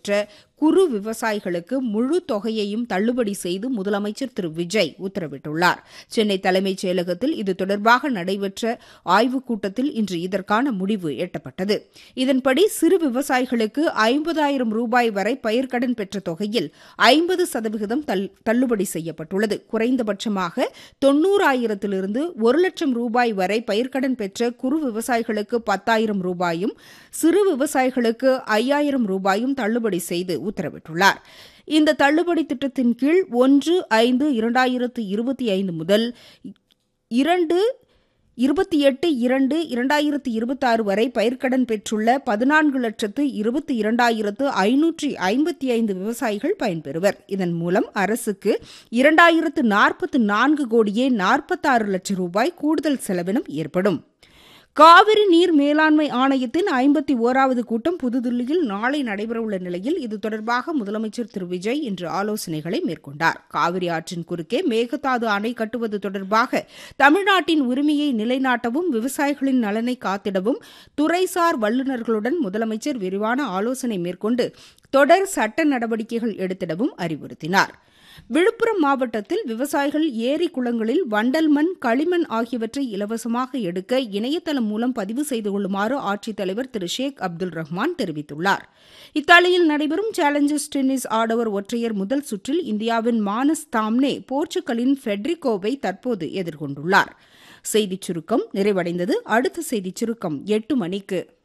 பெற்ற குறு விவசாயிகளுக்கு முழு தொகையையும் தள்ளுபடி செய்து முதலமைச்சர் திரு விஜய் உத்தரவிட்டுள்ளார் சென்னை தலைமைச் செயலகத்தில் இது தொடர்பாக நடைபெற்ற ஆய்வுக் கூட்டத்தில் இன்று இதற்கான முடிவு எட்டப்பட்டது இதன்படி சிறு விவசாயிகளுக்கு ஐம்பதாயிரம் ரூபாய் வரை பயிர்க்கடன் பெற்ற தொகையில் ஐம்பது சதவிகிதம் தள்ளுபடி செய்யப்பட்டுள்ளது குறைந்தபட்சமாக தொன்னூறாயிரத்திலிருந்து ஒரு லட்சம் ரூபாய் வரை பயிர்க்கடன் பெற்ற குறு விவசாயிகளுக்கு பத்தாயிரம் ரூபாயும் சிறு விவசாயிகளுக்கு ஐயாயிரம் ரூபாயும் தள்ளுபடி செய்து உத்தரவிட்டுள்ளார் இந்த தள்ளுபடி திட்டத்தின் கீழ் ஒன்று ஐந்து இரண்டாயிரத்து இருபத்தி ஐந்து முதல் இரண்டு இருபத்தி எட்டு இரண்டு இரண்டாயிரத்து இருபத்தாறு வரை பயிர்க்கடன் பெற்றுள்ள பதினான்கு லட்சத்து இருபத்தி இரண்டாயிரத்து ஐநூற்றி ஐம்பத்தி ஐந்து விவசாயிகள் பயன்பெறுவர் இதன் மூலம் அரசுக்கு இரண்டாயிரத்து நாற்பத்து நான்கு கோடியே நாற்பத்தாறு லட்சம் ரூபாய் கூடுதல் செலவினம் ஏற்படும் காவிரி நீர் மேலாண்மை ஆணையத்தின் ஐம்பத்தி ஓராவது கூட்டம் புதுதில்லியில் நாளை நடைபெறவுள்ள நிலையில் இது தொடர்பாக முதலமைச்சர் திரு விஜய் இன்று ஆலோசனைகளை மேற்கொண்டார் காவிரி ஆற்றின் குறுக்கே மேகதாது அணை கட்டுவது தொடர்பாக தமிழ்நாட்டின் உரிமையை நிலைநாட்டவும் விவசாயிகளின் நலனை காத்திடவும் துறைசார் வல்லுநர்களுடன் முதலமைச்சர் விரிவான ஆலோசனை மேற்கொண்டு தொடர் சட்ட நடவடிக்கைகள் எடுத்திடவும் அறிவுறுத்தினார் விழுப்புரம் மாவட்டத்தில் விவசாயிகள் ஏரி குளங்களில் வண்டல் மண் களிமண் ஆகியவற்றை இலவசமாக எடுக்க இணையதளம் மூலம் பதிவு செய்து கொள்ளுமாறு ஆட்சித்தலைவர் திரு ஷேக் அப்துல் ரஹ்மான் தெரிவித்துள்ளார் இத்தாலியில் நடைபெறும் சேலஞ்சர்ஸ் டென்னிஸ் ஆடவர் ஒற்றையர் முதல் சுற்றில் இந்தியாவின் மானஸ் தாம்னே போர்ச்சுகலின் ஃபெட்ரிகோவை தற்போது எதிர்கொண்டுள்ளார் செய்திச் சுருக்கம் நிறைவடைந்தது அடுத்த செய்திச் சுருக்கம் எட்டு மணிக்கு